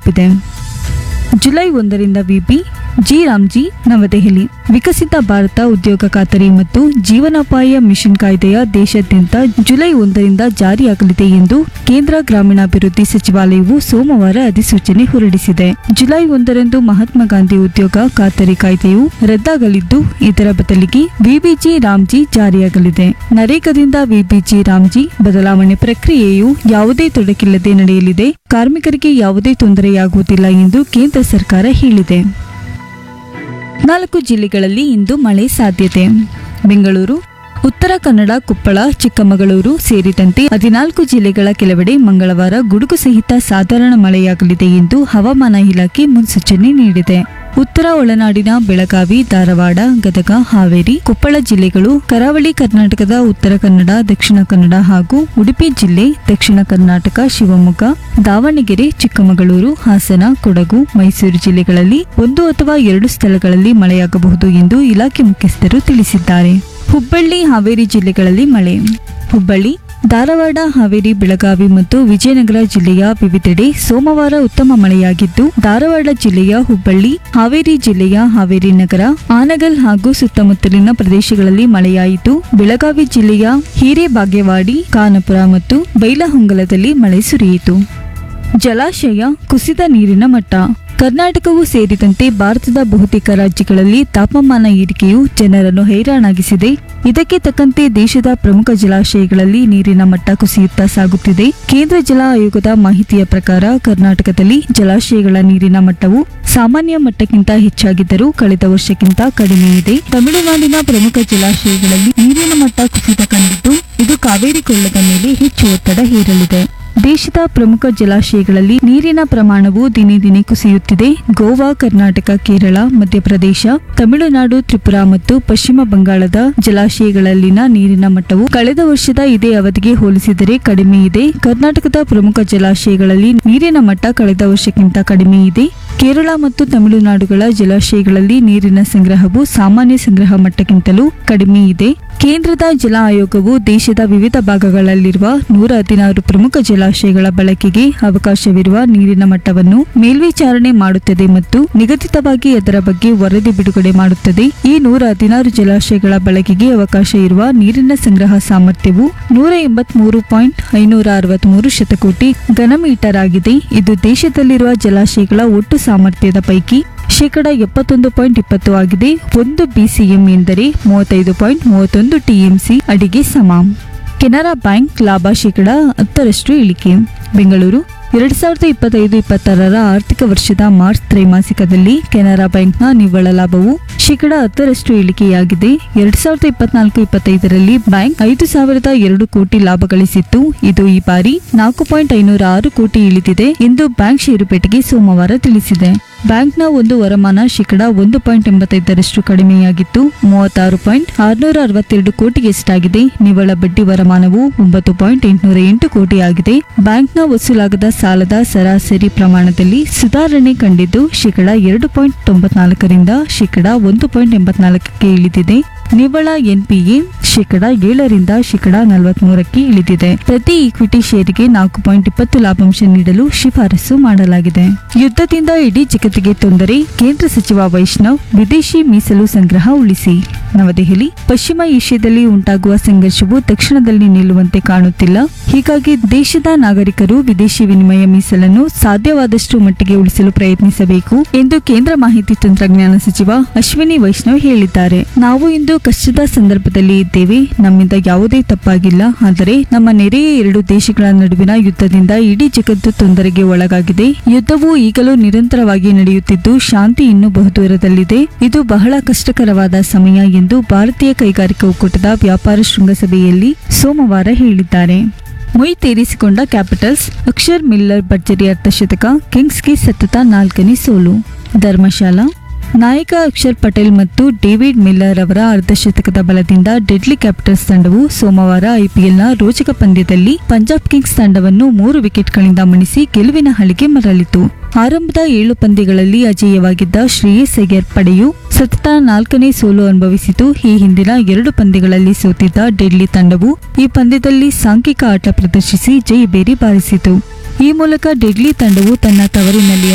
ತಲುಪಿದೆ ಜುಲೈ ಒಂದರಿಂದ VP G RAM G ನವದೆಹಲಿ ವಿಕಸಿತ ಭಾರತ ಉದ್ಯೋಗ ಖಾತರಿ ಮತ್ತು ಜೀವನೋಪಾಯ ಮಿಷನ್ ಕಾಯ್ದೆಯ ದೇಶಾದ್ಯಂತ ಜುಲೈ ಒಂದರಿಂದ ಜಾರಿಯಾಗಲಿದೆ ಎಂದು ಕೇಂದ್ರ ಗ್ರಾಮೀಣಾಭಿವೃದ್ಧಿ ಸಚಿವಾಲಯವು ಸೋಮವಾರ ಅಧಿಸೂಚನೆ ಹೊರಡಿಸಿದೆ ಜುಲೈ ಒಂದರಂದು ಮಹಾತ್ಮ ಗಾಂಧಿ ಉದ್ಯೋಗ ಖಾತರಿ ಕಾಯ್ದೆಯು ರದ್ದಾಗಲಿದ್ದು ಇದರ ಬದಲಿಗೆ ವಿಬಿಜಿ ರಾಮ್ಜಿ ಜಾರಿಯಾಗಲಿದೆ ನರೇಗಾದಿಂದ ವಿಬಿಜಿ ರಾಮ್ಜಿ ಬದಲಾವಣೆ ಪ್ರಕ್ರಿಯೆಯು ಯಾವುದೇ ತೊಡಕಿಲ್ಲದೆ ನಡೆಯಲಿದೆ ಕಾರ್ಮಿಕರಿಗೆ ಯಾವುದೇ ತೊಂದರೆಯಾಗುವುದಿಲ್ಲ ಎಂದು ಕೇಂದ್ರ ಸರ್ಕಾರ ಹೇಳಿದೆ ನಾಲ್ಕು ಜಿಲ್ಲೆಗಳಲ್ಲಿ ಇಂದು ಮಳೆ ಸಾಧ್ಯತೆ ಬೆಂಗಳೂರು ಉತ್ತರ ಕನ್ನಡ ಕೊಪ್ಪಳ ಚಿಕ್ಕಮಗಳೂರು ಸೇರಿದಂತೆ ಹದಿನಾಲ್ಕು ಜಿಲ್ಲೆಗಳ ಕೆಲವೆಡೆ ಮಂಗಳವಾರ ಗುಡುಗು ಸಹಿತ ಸಾಧಾರಣ ಮಳೆಯಾಗಲಿದೆ ಎಂದು ಹವಾಮಾನ ಇಲಾಖೆ ಮುನ್ಸೂಚನೆ ನೀಡಿದೆ ಉತ್ತರ ಒಳನಾಡಿನ ಬೆಳಗಾವಿ ಧಾರವಾಡ ಗದಗ ಹಾವೇರಿ ಕೊಪ್ಪಳ ಜಿಲ್ಲೆಗಳು ಕರಾವಳಿ ಕರ್ನಾಟಕದ ಉತ್ತರ ಕನ್ನಡ ದಕ್ಷಿಣ ಕನ್ನಡ ಹಾಗೂ ಉಡುಪಿ ಜಿಲ್ಲೆ ದಕ್ಷಿಣ ಕರ್ನಾಟಕ ಶಿವಮೊಗ್ಗ ದಾವಣಗೆರೆ ಚಿಕ್ಕಮಗಳೂರು ಹಾಸನ ಕೊಡಗು ಮೈಸೂರು ಜಿಲ್ಲೆಗಳಲ್ಲಿ ಒಂದು ಅಥವಾ ಎರಡು ಸ್ಥಳಗಳಲ್ಲಿ ಮಳೆಯಾಗಬಹುದು ಎಂದು ಇಲಾಖೆ ಮುಖ್ಯಸ್ಥರು ತಿಳಿಸಿದ್ದಾರೆ ಹುಬ್ಬಳ್ಳಿ ಹಾವೇರಿ ಜಿಲ್ಲೆಗಳಲ್ಲಿ ಮಳೆ ಹುಬ್ಬಳ್ಳಿ ಧಾರವಾಡ ಹಾವೇರಿ ಬೆಳಗಾವಿ ಮತ್ತು ವಿಜಯನಗರ ಜಿಲ್ಲೆಯ ವಿವಿಧೆಡೆ ಸೋಮವಾರ ಉತ್ತಮ ಮಳೆಯಾಗಿದ್ದು ಧಾರವಾಡ ಜಿಲ್ಲೆಯ ಹುಬ್ಬಳ್ಳಿ ಹಾವೇರಿ ಜಿಲ್ಲೆಯ ಹಾವೇರಿ ನಗರ ಆನಗಲ್ ಹಾಗೂ ಸುತ್ತಮುತ್ತಲಿನ ಪ್ರದೇಶಗಳಲ್ಲಿ ಮಳೆಯಾಯಿತು ಬೆಳಗಾವಿ ಜಿಲ್ಲೆಯ ಹಿರೇಬಾಗೇವಾಡಿ ಖಾನಪುರ ಮತ್ತು ಬೈಲಹೊಂಗಲದಲ್ಲಿ ಮಳೆ ಸುರಿಯಿತು ಜಲಾಶಯ ಕುಸಿದ ನೀರಿನ ಮಟ್ಟ ಕರ್ನಾಟಕವು ಸೇರಿದಂತೆ ಭಾರತದ ಬಹುತೇಕ ರಾಜ್ಯಗಳಲ್ಲಿ ತಾಪಮಾನ ಏರಿಕೆಯು ಜನರನ್ನು ಹೈರಾಣಾಗಿಸಿದೆ ಇದಕ್ಕೆ ತಕ್ಕಂತೆ ದೇಶದ ಪ್ರಮುಖ ಜಲಾಶಯಗಳಲ್ಲಿ ನೀರಿನ ಮಟ್ಟ ಕುಸಿಯುತ್ತಾ ಸಾಗುತ್ತಿದೆ ಕೇಂದ್ರ ಜಲ ಆಯೋಗದ ಮಾಹಿತಿಯ ಪ್ರಕಾರ ಕರ್ನಾಟಕದಲ್ಲಿ ಜಲಾಶಯಗಳ ನೀರಿನ ಮಟ್ಟವು ಸಾಮಾನ್ಯ ಮಟ್ಟಕ್ಕಿಂತ ಹೆಚ್ಚಾಗಿದ್ದರೂ ಕಳೆದ ವರ್ಷಕ್ಕಿಂತ ಕಡಿಮೆ ಇದೆ ತಮಿಳುನಾಡಿನ ಪ್ರಮುಖ ಜಲಾಶಯಗಳಲ್ಲಿ ನೀರಿನ ಮಟ್ಟ ಕುಸಿತ ಕಂಡಿದ್ದು ಇದು ಕಾವೇರಿ ಕೊಳ್ಳದ ಮೇಲೆ ಹೆಚ್ಚು ಒತ್ತಡ ಹೇರಲಿದೆ ದೇಶದ ಪ್ರಮುಖ ಜಲಾಶಯಗಳಲ್ಲಿ ನೀರಿನ ಪ್ರಮಾಣವು ದಿನೇ ದಿನೇ ಕುಸಿಯುತ್ತಿದೆ ಗೋವಾ ಕರ್ನಾಟಕ ಕೇರಳ ಮಧ್ಯಪ್ರದೇಶ ತಮಿಳುನಾಡು ತ್ರಿಪುರಾ ಮತ್ತು ಪಶ್ಚಿಮ ಬಂಗಾಳದ ಜಲಾಶಯಗಳಲ್ಲಿನ ನೀರಿನ ಮಟ್ಟವು ಕಳೆದ ವರ್ಷದ ಇದೇ ಅವಧಿಗೆ ಹೋಲಿಸಿದರೆ ಕಡಿಮೆ ಇದೆ ಕರ್ನಾಟಕದ ಪ್ರಮುಖ ಜಲಾಶಯಗಳಲ್ಲಿ ನೀರಿನ ಮಟ್ಟ ಕಳೆದ ವರ್ಷಕ್ಕಿಂತ ಕಡಿಮೆ ಇದೆ ಕೇರಳ ಮತ್ತು ತಮಿಳುನಾಡುಗಳ ಜಲಾಶಯಗಳಲ್ಲಿ ನೀರಿನ ಸಂಗ್ರಹವು ಸಾಮಾನ್ಯ ಸಂಗ್ರಹ ಮಟ್ಟಕ್ಕಿಂತಲೂ ಕಡಿಮೆ ಇದೆ ಕೇಂದ್ರದ ಜಲ ಆಯೋಗವು ದೇಶದ ವಿವಿಧ ಭಾಗಗಳಲ್ಲಿರುವ ನೂರ ಹದಿನಾರು ಪ್ರಮುಖ ಜಲಾಶಯಗಳ ಬಳಕೆಗೆ ಅವಕಾಶವಿರುವ ನೀರಿನ ಮಟ್ಟವನ್ನು ಮೇಲ್ವಿಚಾರಣೆ ಮಾಡುತ್ತದೆ ಮತ್ತು ನಿಗದಿತವಾಗಿ ಅದರ ಬಗ್ಗೆ ವರದಿ ಬಿಡುಗಡೆ ಮಾಡುತ್ತದೆ ಈ ನೂರ ಹದಿನಾರು ಜಲಾಶಯಗಳ ಬಳಕೆಗೆ ಅವಕಾಶ ಇರುವ ನೀರಿನ ಸಂಗ್ರಹ ಸಾಮರ್ಥ್ಯವು ನೂರ ಎಂಬತ್ಮೂರು ಪಾಯಿಂಟ್ ಐನೂರ ಅರವತ್ಮೂರು ಶತಕೋಟಿ ಘನಮೀಟರ್ ಆಗಿದೆ ಇದು ದೇಶದಲ್ಲಿರುವ ಜಲಾಶಯಗಳ ಒಟ್ಟು ಸಾಮರ್ಥ್ಯದ ಪೈಕಿ ಶೇಕಡ ಎಪ್ಪತ್ತೊಂದು ಪಾಯಿಂಟ್ ಇಪ್ಪತ್ತು ಆಗಿದೆ ಒಂದು ಬಿಸಿಎಂ ಎಂದರೆ ಮೂವತ್ತೈದು ಪಾಯಿಂಟ್ ಮೂವತ್ತೊಂದು ಟಿಎಂಸಿ ಅಡಿಗೆ ಸಮ ಕೆನರಾ ಬ್ಯಾಂಕ್ ಲಾಭ ಶೇಕಡ ಹತ್ತರಷ್ಟು ಇಳಿಕೆ ಬೆಂಗಳೂರು ಎರಡ್ ಸಾವಿರದ ಇಪ್ಪತ್ತೈದು ಇಪ್ಪತ್ತಾರರ ಆರ್ಥಿಕ ವರ್ಷದ ಮಾರ್ಚ್ ತ್ರೈಮಾಸಿಕದಲ್ಲಿ ಕೆನರಾ ಬ್ಯಾಂಕ್ನ ನಿವ್ವಳ ಲಾಭವು ಶೇಕಡ ಹತ್ತರಷ್ಟು ಇಳಿಕೆಯಾಗಿದೆ ಎರಡ್ ಸಾವಿರದ ಇಪ್ಪತ್ನಾಲ್ಕು ಇಪ್ಪತ್ತೈದರಲ್ಲಿ ಬ್ಯಾಂಕ್ ಐದು ಸಾವಿರದ ಎರಡು ಕೋಟಿ ಲಾಭ ಗಳಿಸಿತ್ತು ಇದು ಈ ಬಾರಿ ನಾಲ್ಕು ಪಾಯಿಂಟ್ ಐನೂರ ಆರು ಕೋಟಿ ಇಳಿದಿದೆ ಎಂದು ಬ್ಯಾಂಕ್ ಷೇರುಪೇಟೆಗೆ ಸೋಮವಾರ ತಿಳಿಸಿದೆ ಬ್ಯಾಂಕ್ನ ಒಂದು ವರಮಾನ ಶೇಕಡ ಒಂದು ಪಾಯಿಂಟ್ ಎಂಬತ್ತೈದರಷ್ಟು ಕಡಿಮೆಯಾಗಿತ್ತು ಮೂವತ್ತಾರು ಪಾಯಿಂಟ್ ಆರುನೂರ ಅರವತ್ತೆರಡು ಕೋಟಿಗೆಷ್ಟಾಗಿದೆ ನಿವ್ವಳ ಬಡ್ಡಿ ವರಮಾನವು ಒಂಬತ್ತು ಪಾಯಿಂಟ್ ಎಂಟುನೂರ ಎಂಟು ಕೋಟಿ ಆಗಿದೆ ಬ್ಯಾಂಕ್ನ ವಸೂಲಾಗದ ಸಾಲದ ಸರಾಸರಿ ಪ್ರಮಾಣದಲ್ಲಿ ಸುಧಾರಣೆ ಕಂಡಿದ್ದು ಶೇಕಡ ಎರಡು ಪಾಯಿಂಟ್ ತೊಂಬತ್ನಾಲ್ಕರಿಂದ ಶೇಕಡ ಒಂದು ಪಾಯಿಂಟ್ ಎಂಬತ್ನಾಲ್ಕಕ್ಕೆ ಇಳಿದಿದೆ ನಿವ್ವಳ ಎನ್ಪಿಎ ಶೇಕಡ ಏಳರಿಂದ ಶೇಕಡ ನಲವತ್ಮೂರಕ್ಕೆ ಇಳಿದಿದೆ ಪ್ರತಿ ಈಕ್ವಿಟಿ ಷೇರಿಗೆ ನಾಲ್ಕು ಪಾಯಿಂಟ್ ಇಪ್ಪತ್ತು ಲಾಭಾಂಶ ನೀಡಲು ಶಿಫಾರಸು ಮಾಡಲಾಗಿದೆ ಯುದ್ಧದಿಂದ ಇಡೀ ಜಗತ್ತಿಗೆ ತೊಂದರೆ ಕೇಂದ್ರ ಸಚಿವ ವೈಷ್ಣವ್ ವಿದೇಶಿ ಮೀಸಲು ಸಂಗ್ರಹ ಉಳಿಸಿ ನವದೆಹಲಿ ಪಶ್ಚಿಮ ಏಷ್ಯಾದಲ್ಲಿ ಉಂಟಾಗುವ ಸಂಘರ್ಷವು ತಕ್ಷಣದಲ್ಲಿ ನಿಲ್ಲುವಂತೆ ಕಾಣುತ್ತಿಲ್ಲ ಹೀಗಾಗಿ ದೇಶದ ನಾಗರಿಕರು ವಿದೇಶಿ ವಿನಿಮಯ ಮೀಸಲನ್ನು ಸಾಧ್ಯವಾದಷ್ಟು ಮಟ್ಟಿಗೆ ಉಳಿಸಲು ಪ್ರಯತ್ನಿಸಬೇಕು ಎಂದು ಕೇಂದ್ರ ಮಾಹಿತಿ ತಂತ್ರಜ್ಞಾನ ಸಚಿವ ಅಶ್ವಿನಿ ವೈಷ್ಣವ್ ಹೇಳಿದ್ದಾರೆ ನಾವು ಇಂದು ಕಷ್ಟದ ಸಂದರ್ಭದಲ್ಲಿ ಇದ್ದೇವೆ ನಮ್ಮಿಂದ ಯಾವುದೇ ತಪ್ಪಾಗಿಲ್ಲ ಆದರೆ ನಮ್ಮ ನೆರೆಯ ಎರಡು ದೇಶಗಳ ನಡುವಿನ ಯುದ್ಧದಿಂದ ಇಡೀ ಜಗತ್ತು ತೊಂದರೆಗೆ ಒಳಗಾಗಿದೆ ಯುದ್ಧವು ಈಗಲೂ ನಿರಂತರವಾಗಿ ನಡೆಯುತ್ತಿದ್ದು ಶಾಂತಿ ಇನ್ನೂ ಬಹುದೂರದಲ್ಲಿದೆ ಇದು ಬಹಳ ಕಷ್ಟಕರವಾದ ಸಮಯ ಎಂದು ಭಾರತೀಯ ಕೈಗಾರಿಕಾ ಒಕ್ಕೂಟದ ವ್ಯಾಪಾರ ಶೃಂಗಸಭೆಯಲ್ಲಿ ಸೋಮವಾರ ಹೇಳಿದ್ದಾರೆ ಮೊಯ್ ತೀರಿಸಿಕೊಂಡ ಕ್ಯಾಪಿಟಲ್ಸ್ ಅಕ್ಷರ್ ಮಿಲ್ಲರ್ ಭರ್ಜರಿ ಅರ್ಧಶತಕ ಕಿಂಗ್ಸ್ಗೆ ಸತತ ನಾಲ್ಕನೇ ಸೋಲು ಧರ್ಮಶಾಲಾ ನಾಯಕ ಅಕ್ಷರ್ ಪಟೇಲ್ ಮತ್ತು ಡೇವಿಡ್ ಮಿಲ್ಲರ್ ಅವರ ಅರ್ಧಶತಕದ ಬಲದಿಂದ ಡೆಡ್ಲಿ ಕ್ಯಾಪಿಟಲ್ಸ್ ತಂಡವು ಸೋಮವಾರ ಐಪಿಎಲ್ನ ರೋಚಕ ಪಂದ್ಯದಲ್ಲಿ ಪಂಜಾಬ್ ಕಿಂಗ್ಸ್ ತಂಡವನ್ನು ಮೂರು ವಿಕೆಟ್ಗಳಿಂದ ಮಣಿಸಿ ಗೆಲುವಿನ ಹಳಿಗೆ ಮರಳಿತು ಆರಂಭದ ಏಳು ಪಂದ್ಯಗಳಲ್ಲಿ ಅಜೇಯವಾಗಿದ್ದ ಶ್ರೇಯಸ್ ಅಯ್ಯರ್ ಪಡೆಯು ಸತತ ನಾಲ್ಕನೇ ಸೋಲು ಅನುಭವಿಸಿತು ಈ ಹಿಂದಿನ ಎರಡು ಪಂದ್ಯಗಳಲ್ಲಿ ಸೋತಿದ್ದ ಡೆಡ್ಲಿ ತಂಡವು ಈ ಪಂದ್ಯದಲ್ಲಿ ಸಾಂಘಿಕ ಆಟ ಪ್ರದರ್ಶಿಸಿ ಜಯಬೇರಿ ಬಾರಿಸಿತು ಈ ಮೂಲಕ ಡೆಡ್ಲಿ ತಂಡವು ತನ್ನ ತವರಿನಲ್ಲಿ